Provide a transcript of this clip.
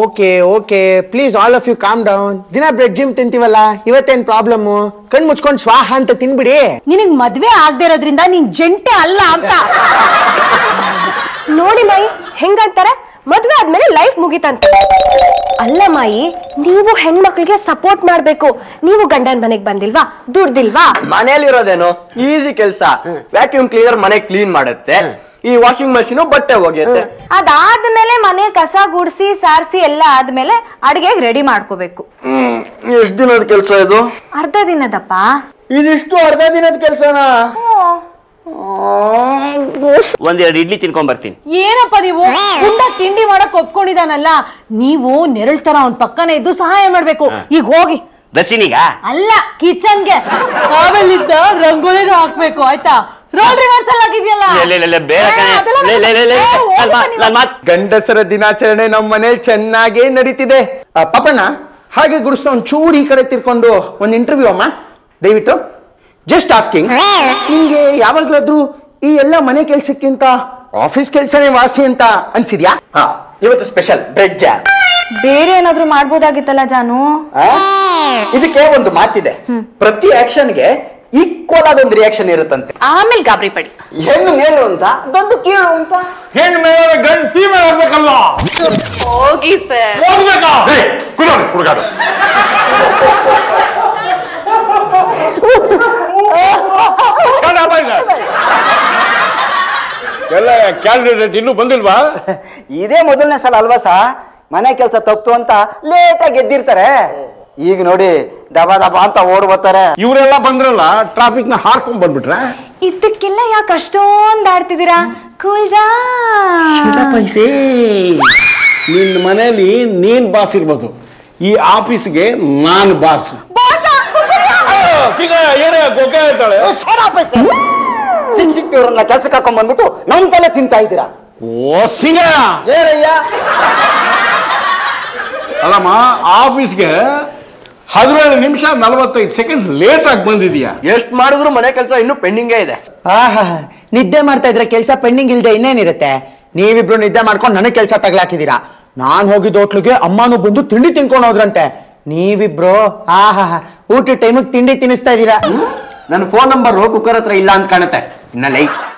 Okay okay please all of you calm down ದಿನ bread jam ತಿಂತೀವಲ್ಲ ಇವತ್ತೇನ್ problem ಕಣ್ ಮುಚ್ಕೊಂಡು ಸ್ವಾಹ ಅಂತ ತಿನ್ಬಿಡಿ ನಿನಗ್ ಮದ್ವೆ ಆಗದೆ ಇರೋದ್ರಿಂದ ನೀನ್ ಜಂಟೆ ಅಲ್ಲ ಅಂತ ನೋಡಿ ಮಾಯಿ ಹೆಂಗಂತಾರೆ ಮದ್ವೆ ಆದ್ಮೇಲೆ ಲೈಫ್ ಮುಗಿತಂತೆ ಅಲ್ಲ ಮಾಯಿ ನೀವು ಹೆಣ್ಮಕ್ಳಿಗೆ ಸಪೋರ್ಟ್ ಮಾಡ್ಬೇಕು ನೀವು ಗಂಡನ್ ಮನೆಗ್ ಬಂದಿಲ್ವಾ ದುಡ್ದಿಲ್ವಾ ಮನೇಲಿರೋದೇನು ಈಸಿ ಕೆಲಸ ವ್ಯಾಕ್ಯೂಮ್ ಕ್ಲೀನರ್ ಮನೆ ಕ್ಲೀನ್ ಮಾಡುತ್ತೆ ಈ ವಾಷಿಂಗ್ ಮಷೀನ್ ಬಟ್ಟೆ ಒಗೆಯುತ್ತೆ ಅದಾದ್ಮೇಲೆ ಮನೆ ಕಸ ಗುಡ್ಸಿ ಸಾರಿಸಿ ಎಲ್ಲ ಆದ್ಮೇಲೆ ಅಡ್ಗೆಗ್ ರೆಡಿ ಮಾಡ್ಕೋಬೇಕು ಎಷ್ಟು ದಿನದ ಕೆಲಸ ಇದು ಅರ್ಧ ದಿನದಪ್ಪ ಇದಿಷ್ಟು ಅರ್ಧ ದಿನದ ಕೆಲಸನಾ ಒಂದೆರಡು ಇಡ್ಲಿ ತಿನ್ಕೊಂಡ್ ಬರ್ತೀನಿ ಏನಪ್ಪ ನೀವು ಗುಂಡ ತಿಂಡಿ ಮಾಡಕ್ ಒಪ್ಕೊಂಡಿದಾನಲ್ಲ ನೀವು ನೆರಳ್ ತರ ಅವ್ನ್ ಪಕ್ಕನೇ ಇದ್ದು ಸಹಾಯ ಮಾಡ್ಬೇಕು ಈಗ ಹೋಗಿ ದರ್ಶಿನಿಗ ಅಲ್ಲ ಕಿಚನ್ಗೆ ಆಮೇಲಿದ್ದ ರಂಗೋಲಿನೂ ಹಾಕ್ಬೇಕು ಆಯ್ತಾ ರೋಲ್ ರಿವರ್ಸಲ್ ಆಗಿದ್ಯಲ್ಲ ಲೇ, ಲೇ, ಲೇ, ಬೇಡ ಕಣೆ. ಏ, ಅದೆಲ್ಲ ಲೇ, ಲೇ, ಲೇ, ಲೇ, ಏ, ಹೋಗಪ್ಪ ನನ್ ಮಾತ್- ನೀವು. ನನ್ ಮಾತ್ ಗಂಡಸರ ದಿನಾಚರಣೆ ನಮ್ಮ ಮನೇಲಿ ಚೆನ್ನಾಗೇ ನಡೀತಿದೆ ಆ, ಪಾಪಣ್ಣ ಹಾಗೆ ಗುಡಿಸ್ತಾ ಒಂದು ಚೂರು ಈ ಕಡೆ ತಿರ್ಕೊಂಡು ಒಂದು ಇಂಟರ್ವ್ಯೂ ಅಮ್ಮ ದಯವಿಟ್ಟು ಜಸ್ಟ್ ಆಸ್ಕಿಂಗ್ ನಿಂಗೆ ಯಾವಾಗ್ಲಾದ್ರೂ ಈ ಎಲ್ಲ ಮನೆ ಕೆಲ್ಸಕ್ಕಿಂತ ಆಫೀಸ್ ಕೆಲ್ಸನೇ ವಾಸಿ ಅಂತ ಅನ್ಸಿದ್ಯಾ ಹಾ ಇವತ್ತು ಸ್ಪೆಷಲ್ ಬ್ರೆಡ್ ಜಾಮ್ ಬೇರೆ ಏನಾದ್ರೂ ಮಾಡ್ಬೋದಾಗಿತ್ತಲ್ಲ ಜಾನು ಇದಕ್ಕೆ ಒಂದು ಮಾತಿದೆ ಪ್ರತಿ ಆಕ್ಷನ್ಗೆ ಈಕ್ವಲ್ ಆದ ಒಂದು ರಿಯಾಕ್ಷನ್ ಇರುತ್ತಂತೆ ಆಮೇಲೆ ಗಾಬರಿ ಪಡಿ ಹೆಣ್ಣು ಮೇಲು ಅಂತ ಬಂದು ಕೀಳು ಅಂತ ಹೆಣ್ಣು ಮೇಲೆ ಗಂಡು ಫೀಮೇಲ್ ಆಗ್ಬೇಕಲ್ಲ ಹೋಗಿ ಸರ್ ಹೋಗ್ಬೇಕಾ ಕುಡೋಣ ಹುಡುಗಾಡು ಎಲ್ಲ ಕ್ಯಾಂಡಿಡೇಟ್ ಇನ್ನೂ ಬಂದಿಲ್ವಾ ಇದೇ ಮೊದಲನೇ ಸಲ ಅಲ್ವಾ ಸಾ ಮನೆ ಕೆಲಸ ತಪ್ಪು ಅಂತ ಲೇಟಾಗಿ ಎದ್ದಿರ್ತಾರೆ ಈಗ ನೋಡಿ ದಬ ದಬ ಅಂತ ಓಡ್ ಬರ್ತಾರೆ ಇವರೆಲ್ಲ ಬಂದ್ರಲ್ಲ ಟ್ರಾಫಿಕ್ ನ ಹಾರ್ಕೊಂಡ್ ಬಂದ್ಬಿಟ್ರೆ ಇದಕ್ಕೆಲ್ಲ ಯಾಕೆ ಅಷ್ಟೊಂದ್ ಆಡ್ತಿದ್ದೀರಾ ಕೂಲ್ ಜಾ ನಿನ್ನ ಮನೇಲಿ ನೀನ್ ಬಾಸ್ ಇರ್ಬೋದು ಈ ಆಫೀಸ್ಗೆ ನಾನ್ ಬಾಸ್ ಏನೇ ಗೊಗ್ಗೆ ಹೇಳ್ತಾಳೆ ಸಿಕ್ ಸಿಕ್ಕಿವ್ರನ್ನ ಕೆಲ್ಸಕ್ಕೆ ಹಾಕೊಂಡ್ ಬಂದ್ಬಿಟ್ಟು ನಮ್ ತಲೆ ತಿಂತಾ ಇದ್ದೀರಾ ಓ ಸಿಂಗ ಏನಯ್ಯ ಅಲ್ಲಮ್ಮ ಆಫೀಸ್ಗೆ ಹದಿನೇಳು ನಿಮಿಷ ನಲವತ್ತೈದು ಸೆಕೆಂಡ್ ಲೇಟ್ ಆಗಿ ಬಂದಿದೀಯಾ ಎಷ್ಟ್ ಮಾಡಿದ್ರು ಮನೆ ಕೆಲಸ ಇನ್ನೂ ಪೆಂಡಿಂಗೇ ಇದೆ ಆಹಾ ನಿದ್ದೆ ಮಾಡ್ತಾ ಇದ್ರೆ ಕೆಲಸ ಪೆಂಡಿಂಗ್ ಇಲ್ದೆ ಇನ್ನೇನಿರುತ್ತೆ ನೀವಿಬ್ರು ನಿದ್ದೆ ಮಾಡ್ಕೊಂಡು ನನಗೆ ಕೆಲಸ ತಗ್ಲಾಕಿದೀರಾ ನಾನ್ ಹೋಗಿದ್ದ ಹೋಟ್ಲಿಗೆ ಅಮ್ಮನೂ ಬಂದು ತಿಂಡಿ ತಿನ್ಕೊಂಡು ಹೋದ್ರಂತೆ ನೀವಿಬ್ರು ಆಹಾ ಊಟ ಟೈಮಿಗೆ ತಿಂಡಿ ತಿನ್ನಿಸ್ತಾ ಇದೀರಾ ನನ್ನ ಫೋನ್ ನಂಬರ್ ಕುಕ್ಕರ್ ಹತ್ರ ಇಲ್ಲ ಅಂತ ಕಾಣುತ್ತೆ ಇನ್ನ ಲೈಟ್